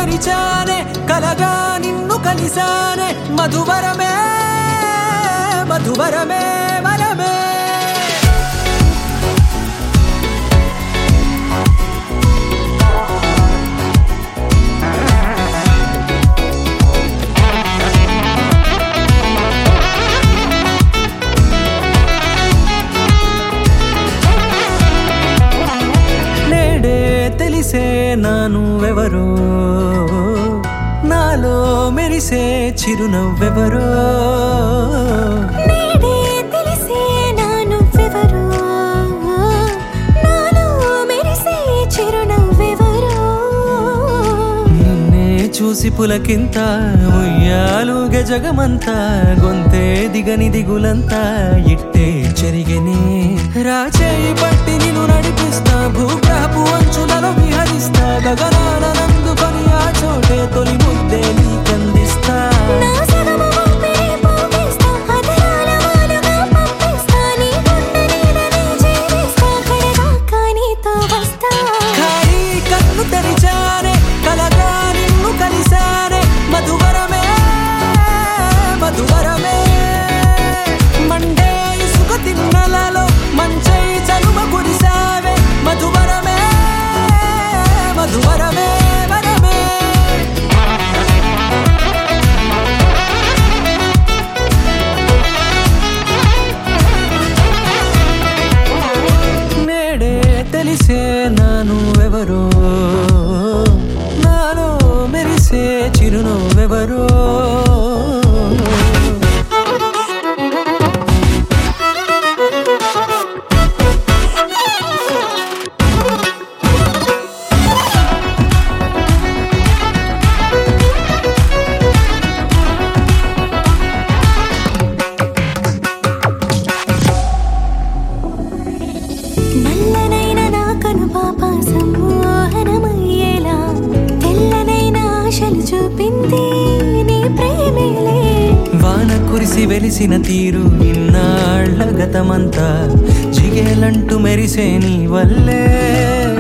తెరిచానే కలగా నిన్ను కలిసానే మధువరమే మధువరమే వరమే నేడే తెలిసే నాను ఎవరో నాలో మెరిసే చిరునవ్వెవరో నేడే తెలిసే నా నువ్వెవరో నాలో మెరిసే చిరునవ్వెవరో నిన్నే చూసి పులకింత ఉయ్యాలు గజగమంతా గొంతే దిగని దిగులంతా ఇట్టే చెరిగెనే రాచేయి పట్టి నిన్ను నడిపిస్తా భూగ్రహపు అంచులలో విహరిస్తా గగనాల నందుకొని ఆ చోటే తొలి ముద్దే నీకందిస్తా నా సగము ఊపిరి పోగేస్తా అధరాల వాలుగా పంపిస్తా నీ గుండె నీడనే చేరేస్తా కడదాకా నీతో వస్తా ఖాళీ కన్ను తెరిచానే కలగా నిన్ను కలిసానే మధువరమే మధువరమే మండే ఇసుక తిన్నలలో మంచై చలువ కురిసావే మధువరమే మధువరమే వరమే నేడే తెలిసే నాను ఎవరో నాలో మెరిసే చిరునవ్వెవరో నల్లనైన నా కను పాప సమ్మోహనమయ్యేలా తెల్లనైన ఆశలు చూపింది నీ ప్రేమేలే వాన కురిసి వెలిసిన తీరు ఇన్నాళ్ల గతమంతా జిగేలంటూ మెరిసే నీ వల్లే